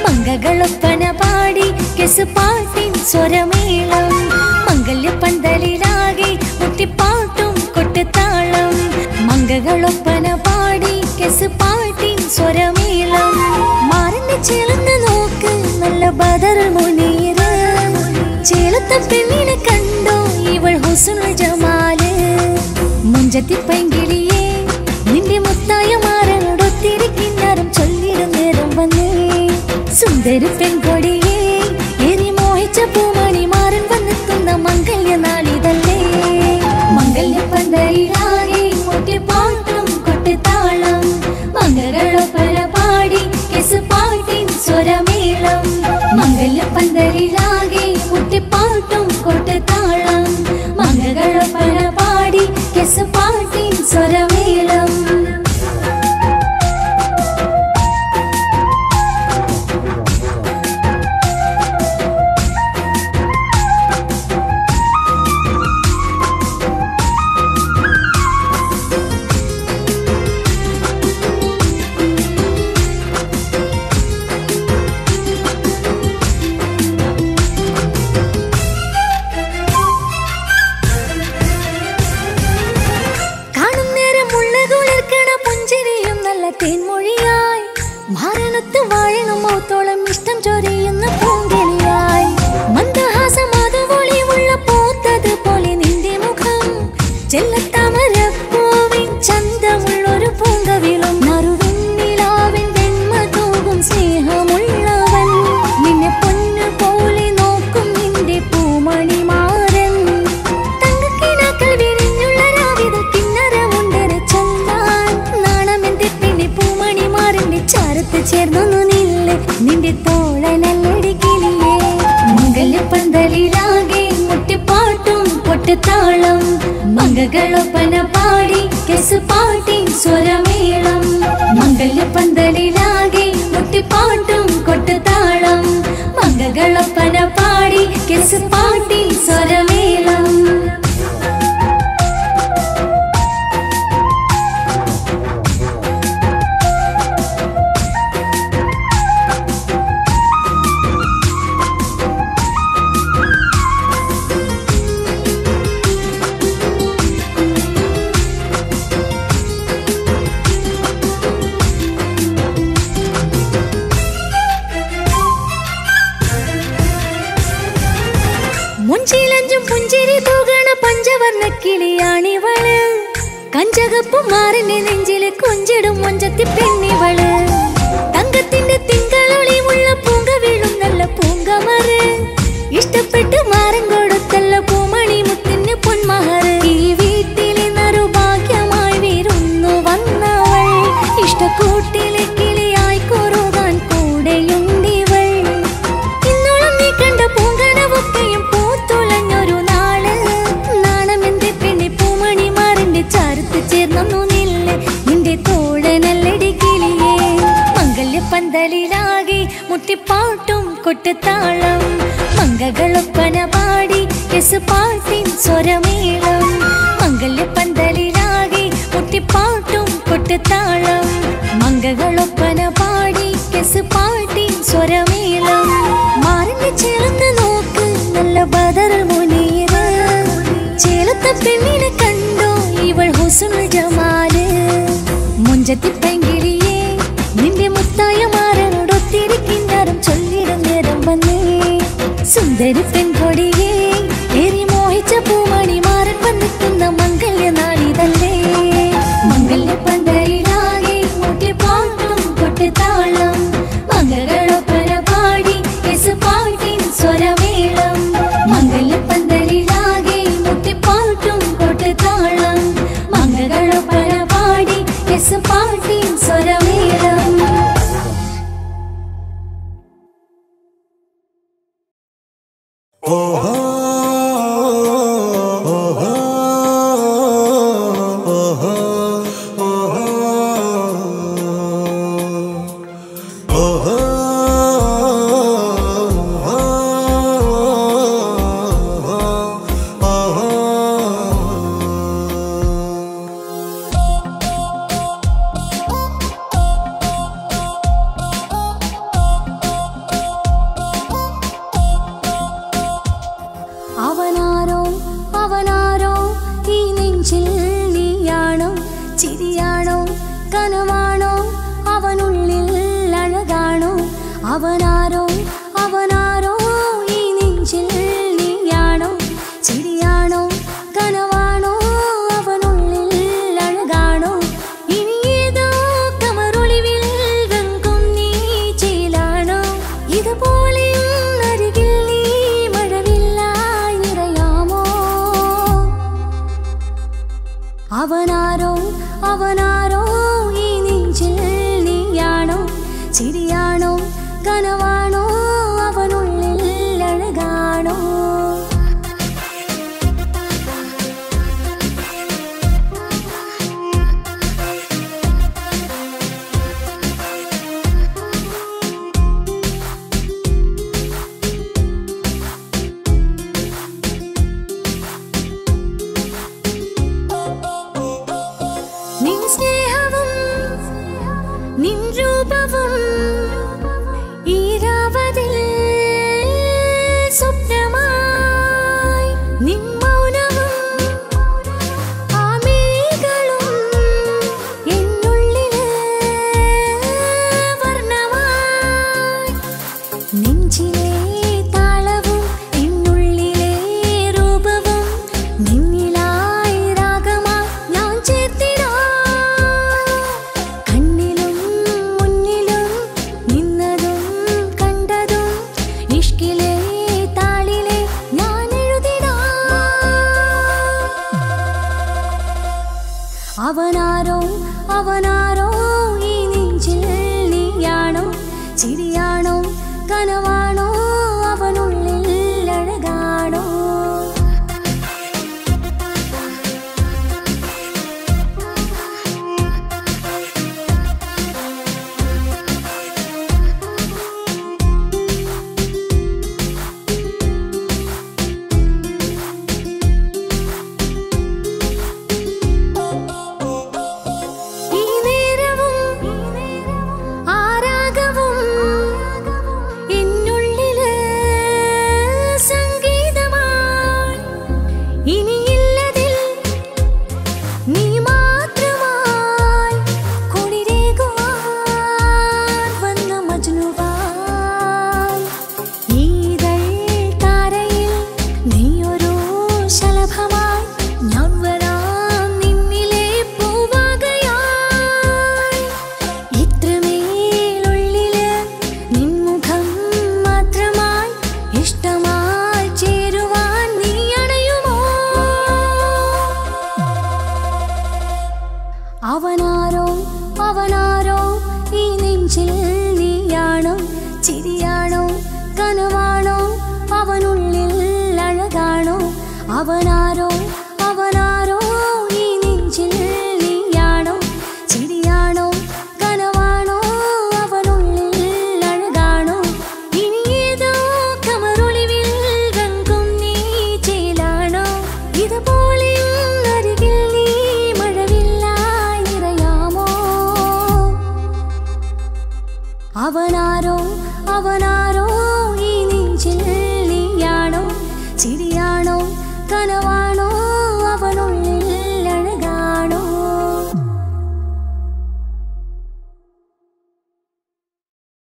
S2: മംഗകളൊപ്പന പാടി കെസ് പാട്ടിൻ സ്വരമേളം മംഗല്യ പന്തലിലാകെ മുട്ടിപ്പാട്ടും കൊട്ടുതാളം മംഗകളൊപ്പന പാടി കെസ് പാട്ടിൻ സ്വരമേളം മാറിന്റെ ചേർന്ന് നോക്ക് നല്ല ബദർ മുനീറ് ചേലത്തെ പെണ്ണിനെ കണ്ടോ ഇവൾ ഹുസുനുൽ ജമാല് മുഞ്ചത്തി പൈങ്കിളിയേ നിന്റെ മുത്തായ മാറനോടൊത്തിരി കിന്നാരം ചൊല്ലിടും നേരം വന്നേ സുന്ദരി പെൺകൊടിയേ എരി മോഹിച്ച പൂമണി മാറൻ വന്നെത്തുന്ന മംഗല്യ നാളിതല്ലേ മംഗല്യ പന്തയിലാകെ മുട്ടിപ്പാട്ടും കൊട്ടിത്താളം മംഗളൊപ്പന പാടി കെസ് പാട്ടിൻ സ്വരമേളം മംഗല്യ പന്തലിലാകെ മുട്ടിപ്പാട്ടും കൊട്ടിത്താളം മംഗളൊപ്പന പാടി കെസ് പാട്ടിൻ സ്വരമേളം കാണും നേരം മുള്ളകുളിർക്കണ പുഞ്ചിരിയും നല്ല തേൻമൊഴിയായി മാരണത്ത് വാഴണം മൗത്തോളം ഇഷ്ടം ചൊരിയുന്ന പൂങ്കിളിയായി മന്ദഹാസം അതുപൊളിയുള്ള പൂത്തത് പോലെ നിന്റെ മുഖം ചെല്ലത്താമരപ്പൂവിൻ ചന്തമുള്ളൊരു പൂങ്കവിളും നറുവിന്നിലാവിൻ വെണ്മ തൂകും സ്നേഹമുള്ളവൻ നിന്നെ പൊന്നു പോലെ നോക്കും നിന്റെ പൂമണിമാരൻ തങ്കക്കിനാക്കൾ വിരിഞ്ഞുള്ള രാവിലെ കിന്നരമുണ്ടര ചൊല്ലാൻ നാണമെന്റെ പെണ്ണി പൂമണിമാരന്റെ ചാരത്ത് ചേർന്നൊന്നു നില്ല് നിന്റെ തോളനല്ലടി കിളിയേ മംഗല്യ പന്തലിലാകെ മുട്ടിപ്പാട്ടും പൊട്ടുതാളം മംഗകളൊപ്പന പാടി കെസ് പാട്ടി സ്വരമേളം മംഗല്യ പന്തലിലാകെ മുട്ടിപ്പാട്ടും കൊട്ടുതാളം മംഗകളൊപ്പന പാടി കെസ് പാട്ടി സ്വരമേളം മുഞ്ചിലഞ്ചും പുഞ്ചിരി തൂകണ പഞ്ചവർണ്ണ കിളിയാണിവള് കഞ്ചകപ്പും മാറിന്റെ നെഞ്ചില് കൊഞ്ചിടും മൊഞ്ചത്തി പെണ്ണിവള് തങ്കത്തിന്റെ തിങ്കളൊളിമുള്ള പൂങ്ക വീഴും നല്ല പൂങ്കമറ് ഇഷ്ടപ്പെട്ട് മാറൻ കൊടുത്തല്ല പൂമണി മുത്തിന് പൊന്മഹറ് ഈ വീട്ടിലെ നറുഭാഗ്യമായി വീരുന്നു വന്നവൾ ഇഷ്ടക്കൂട്ടിലെ കിളിയായി കുറുകാൻ കൂടെയുണ്ടിവൾ ഇന്നോളം നീ കണ്ട പൂങ്കനവൊക്കെയും പൂത്തുളഞ്ഞൊരു നാള് നാണമെന്റെ പെണ്ണി പൂമണിമാറിന്റെ ചാരത്ത് ചേർന്നു നില്ല് നിന്റെ തോഴനല്ലടി കിളിയേ മംഗല്യ പന്തലിലാകെ മുട്ടിപ്പാട്ടും കൊട്ടുതാളം മംഗകളൊപ്പന പാടി കെസ് പാട്ടിൻ സ്വരമേളം മംഗല്യ പന്തലിലാകെ മുട്ടിപ്പാട്ടും കൊട്ടുതാളം മംഗകളൊപ്പന പാടി കെസ് പാട്ടിൻ സ്വരമേളം മാറിന്റെ ചേർന്ന് നോക്ക് നല്ല ബദർ മുനീറ് ചേലത്തെ പെണ്ണിനെ കണ്ടോ ഇവൾ ഹുസുനുൽ ജമാല് മുഞ്ചത്തി പെങ്കിളിയേ നിന്റെ മുത്തായ മാറനോടൊത്തിരി കിന്നാരം ചൊല്ലിടും നേരം വന്നേ സുന്ദരി പെൺകൊടിയേ ഏറി മോഹിച്ച പൂമണി മാറൻ വന്നെത്തുന്ന മംഗല്യ നാളിതല്ലേ മംഗല്യ പന്തലിലാകെ മുട്ടിപ്പാട്ടും കൊട്ടുതാളം മംഗളൊപ്പന പാടി കെസ് പാട്ടിൻ സ്വരമേളം മംഗല്യ പന്തലിലാകെ മുട്ടിപ്പാട്ടും കൊട്ടുതാളം മംഗളൊപ്പന പാടി കെസ് പാട്ടിൻ സ്വരമേളം
S4: Oh
S2: അവനാരോ അവനാരോ ഈ നെഞ്ചിൽ നീയാണോ ചിരിയാണോ കനവാണോ അവനുള്ളിൽ അഴകാണോ ഇനി ഏതോ കമറൊളിവിൽ വെങ്കും നീ ചേലാണോ ഇതുപോലെയും അരികിൽ നീ മഴവില്ലായി നിറയാമോ അവനാരോ അവനാരോ ഈ നെഞ്ചിൽ നീയാണോ ചിരിയാണോ കനവാണോ അവനുള്ളിൽ അഴകാണോ നിൻ സ്നേഹവും നിൻ രൂപവും ഈരാവതിൽ സ്വപ്നമായി നിൻ മൗനവും ആ മിഴികളും എന്നുള്ളില് വർണ്ണമായി നെഞ്ചിലെ താളവും എന്നുള്ളിലെ രൂപവും നിന്നിലായി രാഗമായി ഞാൻ ചേർത്തിടാ കണ്ണിലും മുന്നിലും നിന്നതും കണ്ടതും ഇഷ്കിലെ താളിലെ ഞാൻ എഴുതിടാ അവനാരോ അവനാരോ ഈ നെഞ്ചിൽ നീയാണോ ചിരിയാണോ കനവാണോ അവനുള്ളിൽ അഴകാണോ ഈ നേരവും ആരാഗവും എന്നുള്ളില് സംഗീതമായി ഇനിയില്ലതിൽ നീ മാത്രമായി കുളിരേകുവാൻ വന്ന മജ്നുവായി ഈതൾ താരയിൽ നീയൊരു ശലഭമായി ഞാൻ വരാം നിന്നിലെ പൂവാകയായി ഇത്രമേലുള്ളില് നിൻമുഖം മാത്രമായി ഇഷ്ടമായി ചേരുവാൻ നീ അണയുമോ അവനാരോ അവനാരോ ഈ നെഞ്ചിൽ നീയാണോ ചിരിയാണോ കനവാണോ അവനുള്ളിൽ അഴകാണോ അവനാരോ അവനാരോ ഈ നെഞ്ചിൽ നീയാണോ ചിരിയാണോ കനവാണോ അവനുള്ളിൽ അഴകാണോ ഇനി ഏതോ കമറൊളിവിൽ വെങ്കും നീ ചേലാണോ ഇതുപോലെയും അരികിൽ നീ മഴവില്ലായി നിറയാമോ അവനാരോ അവനാരോ